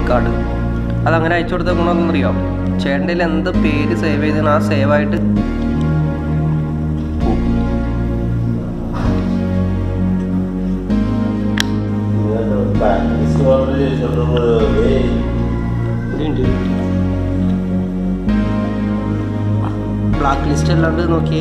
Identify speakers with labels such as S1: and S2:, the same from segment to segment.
S1: Card അതങ്ങനെ അയച്ചു കൊടുത്ത ഗുണമെന്നറിയോ ചേട്ടൻ്റെ കയ്യിൽ എന്ത് പേര് സേവ് ചെയ്തതാണ് ആ സേവ് ആയിട്ട് പോവും.
S2: പ്രാക്ടീസ് ഓർഡർ ചെയ്തിട്ടുണ്ട്
S1: ഇവിടെയുണ്ട് ബ്ലാക്ക് ലിസ്റ്റ് അല്ലാണ്ട് നോക്കിയേ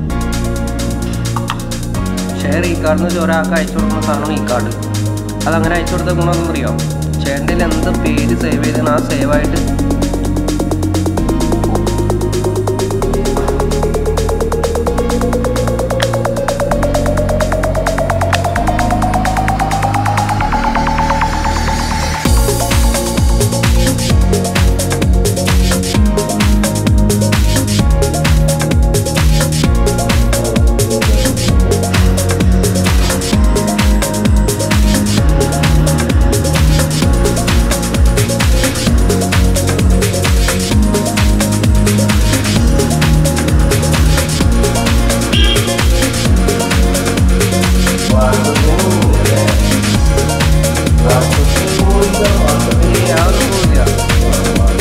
S1: ഷെയർ ഈ കാർഡ് എന്ന് വെച്ചാൽ ഒരാൾക്ക് അയച്ചു കൊടുക്കുന്ന സാധനമാണ് ഈ കാർഡ് അതങ്ങനെ അയച്ചു കൊടുത്ത ഗുണമെന്നറിയോ ചേട്ടൻ്റെ കയ്യിൽ എന്ത് പേര് സേവ് ചെയ്തതാണ് ആ സേവ് ആയിട്ട് ഏയ് അതൊന്നും പോവില്ല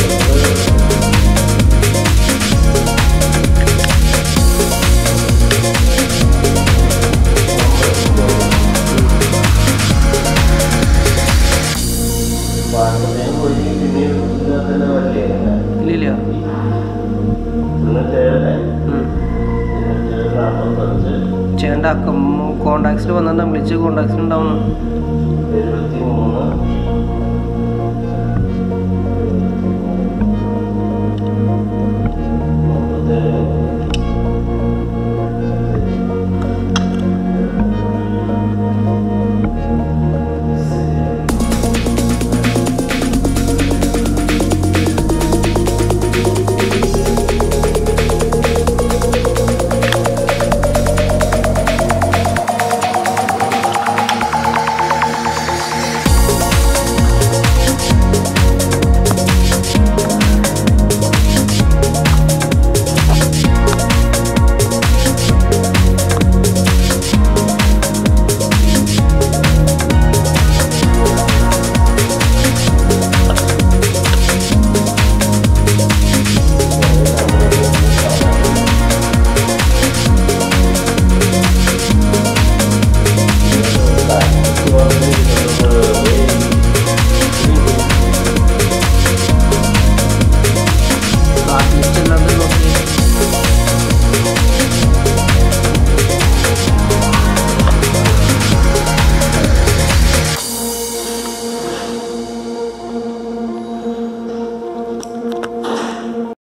S1: ഇല്ലില്ല ഉം. ചേട്ടൻ്റെ അക്കം കോണ്ടാക്ട്സിൽ വന്നിട്ട് വിളിച്ച് കോണ്ടാക്ട്സിൽ ഉണ്ടാവുന്നു
S2: എഴുപത്തി മൂന്ന്